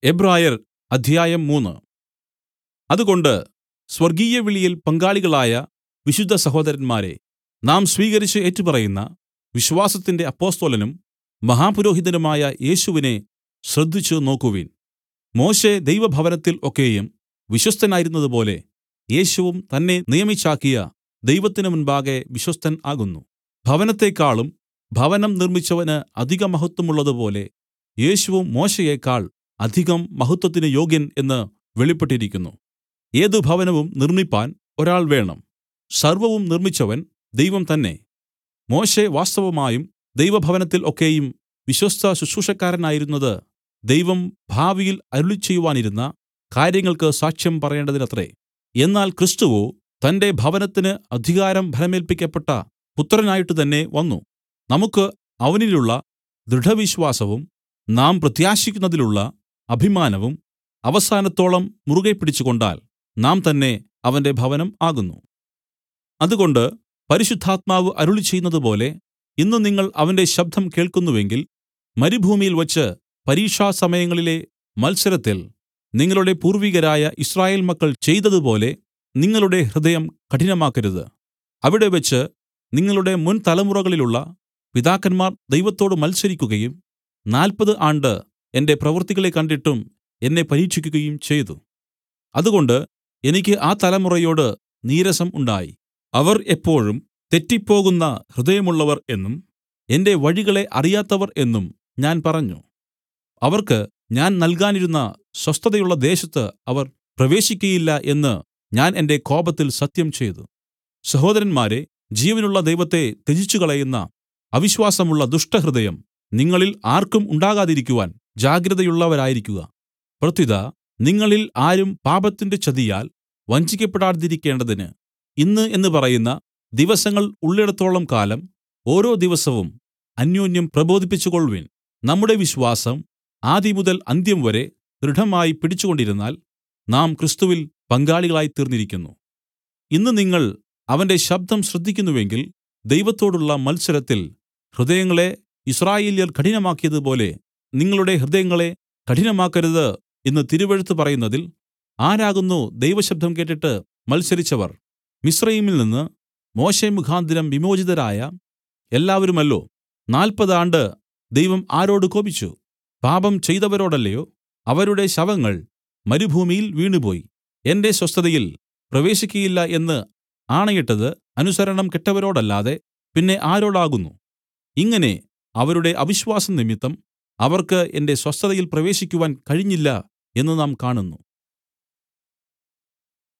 എബ്രായർ അധ്യായം മൂന്ന് അതുകൊണ്ട് സ്വർഗ്ഗീയവിളിയിൽ പങ്കാളികളായ വിശുദ്ധ സഹോദരന്മാരെ നാം സ്വീകരിച്ച് ഏറ്റുപറയുന്ന വിശ്വാസത്തിന്റെ അപ്പൊസ്തലനും മഹാപുരോഹിതനുമായ യേശുവിനെ ശ്രദ്ധിച്ചു നോക്കുവിൻ മോശെ ദൈവഭവനത്തിൽ ഒക്കെയും വിശ്വസ്തനായിരുന്നതുപോലെ യേശുവും തന്നെ നിയമിച്ചാക്കിയ ദൈവത്തിന് മുൻപാകെ വിശ്വസ്തൻ ആകുന്നു ഭവനത്തെക്കാളും ഭവനം നിർമ്മിച്ചവന് അധിക മഹത്വമുള്ളതുപോലെ യേശുവും മോശെയേക്കാൾ അധികം മഹത്വത്തിന് യോഗ്യൻ എന്ന് വെളിപ്പെട്ടിരിക്കുന്നു ഏത് ഭവനവും നിർമ്മിപ്പാൻ ഒരാൾ വേണം സർവ്വവും നിർമ്മിച്ചവൻ ദൈവം തന്നെ മോശെ വാസ്തവമായും ദൈവഭവനത്തിൽ ഒക്കെയും വിശ്വസ്ത ശുശ്രൂഷക്കാരനായിരുന്നത് ദൈവം ഭാവിയിൽ അരുളിച്ചെയ്യുവാനിരുന്ന കാര്യങ്ങൾക്ക് സാക്ഷ്യം പറയേണ്ടതിനത്രേ എന്നാൽ ക്രിസ്തുവോ തന്റെ ഭവനത്തിന് അധികാരം ഭരമേല്പിക്കപ്പെട്ട പുത്രനായിട്ട് തന്നെ വന്നു നമുക്ക് അവനിലുള്ള ദൃഢവിശ്വാസവും നാം പ്രത്യാശിക്കുന്നതിലുള്ള അഭിമാനവും അവസാനത്തോളം മുറുകെ പിടിച്ചുകൊണ്ടാൽ നാം തന്നെ അവന്റെ ഭവനം ആകുന്നു അതുകൊണ്ട് പരിശുദ്ധാത്മാവ് അരുളിച്ചെയ്യുന്നതുപോലെ ഇന്ന് നിങ്ങൾ അവന്റെ ശബ്ദം കേൾക്കുന്നുവെങ്കിൽ മരുഭൂമിയിൽവച്ച് പരീക്ഷാസമയങ്ങളിലെ മത്സരത്തിൽ നിങ്ങളുടെ പൂർവികരായ യിസ്രായേൽ മക്കൾ ചെയ്തതുപോലെ നിങ്ങളുടെ ഹൃദയം കഠിനമാക്കരുത് അവിടെവച്ച് നിങ്ങളുടെ മുൻ തലമുറകളിലുള്ള പിതാക്കന്മാർ ദൈവത്തോട് മത്സരിക്കുകയും നാല്പത് ആണ്ട് എന്റെ പ്രവൃത്തികളെ കണ്ടിട്ടും എന്നെ പരീക്ഷിക്കുകയും ചെയ്തു അതുകൊണ്ട് എനിക്ക് ആ തലമുറയോട് നീരസം ഉണ്ടായി അവർ എപ്പോഴും തെറ്റിപ്പോകുന്ന ഹൃദയമുള്ളവർ എന്നും എന്റെ വഴികളെ അറിയാത്തവർ എന്നും ഞാൻ പറഞ്ഞു അവർക്ക് ഞാൻ നൽകാനിരുന്ന സ്വസ്ഥതയുള്ള ദേശത്ത് അവർ പ്രവേശിക്കയില്ല എന്ന് ഞാൻ എന്റെ കോപത്തിൽ സത്യം ചെയ്തു സഹോദരന്മാരെ ജീവനുള്ള ദൈവത്തെ ത്യജിച്ചുകളയുന്ന അവിശ്വാസമുള്ള ദുഷ്ടഹൃദയം നിങ്ങളിൽ ആർക്കും ഉണ്ടാകാതിരിക്കുവാൻ ജാഗ്രതയുള്ളവരായിരിക്കുക പ്രത്യുത നിങ്ങളിൽ ആരും പാപത്തിന്റെ ചതിയാൽ വഞ്ചിക്കപ്പെടാതിരിക്കേണ്ടതിന് ഇന്ന് എന്ന് പറയുന്ന ദിവസങ്ങൾ ഉള്ളിടത്തോളം കാലം ഓരോ ദിവസവും അന്യോന്യം പ്രബോധിപ്പിച്ചുകൊൾവിൻ നമ്മുടെ വിശ്വാസം ആദിമുതൽ അന്ത്യം വരെ ദൃഢമായി പിടിച്ചുകൊണ്ടിരുന്നാൽ നാം ക്രിസ്തുവിൽ പങ്കാളികളായിത്തീർന്നിരിക്കുന്നു ഇന്ന് നിങ്ങൾ അവന്റെ ശബ്ദം ശ്രദ്ധിക്കുന്നുവെങ്കിൽ ദൈവത്തോടുള്ള മത്സരത്തിൽ ഹൃദയങ്ങളെ യിസ്രായേല്യർ കഠിനമാക്കിയതുപോലെ നിങ്ങളുടെ ഹൃദയങ്ങളെ കഠിനമാക്കരുത് എന്ന് തിരുവെഴുത്ത് പറയുന്നതിൽ ആരാകുന്നു ദൈവശബ്ദം കേട്ടിട്ട് മത്സരിച്ചവർ മിസ്രയീമിൽ നിന്ന് മോശെ മുഖാന്തരം വിമോചിതരായ എല്ലാവരുമല്ലോ നാല്പത് ആണ്ട് ദൈവം ആരോട് കോപിച്ചു പാപം ചെയ്തവരോടല്ലയോ അവരുടെ ശവങ്ങൾ മരുഭൂമിയിൽ വീണുപോയി എന്റെ സ്വസ്ഥതയിൽ പ്രവേശിക്കയില്ല എന്ന് ആണയിട്ടത് അനുസരണം കെട്ടവരോടല്ലാതെ പിന്നെ ആരോടാകുന്നു ഇങ്ങനെ അവരുടെ അവിശ്വാസം നിമിത്തം അവർക്ക് എന്റെ സ്വസ്ഥതയിൽ പ്രവേശിക്കുവാൻ കഴിഞ്ഞില്ല എന്ന് നാം കാണുന്നു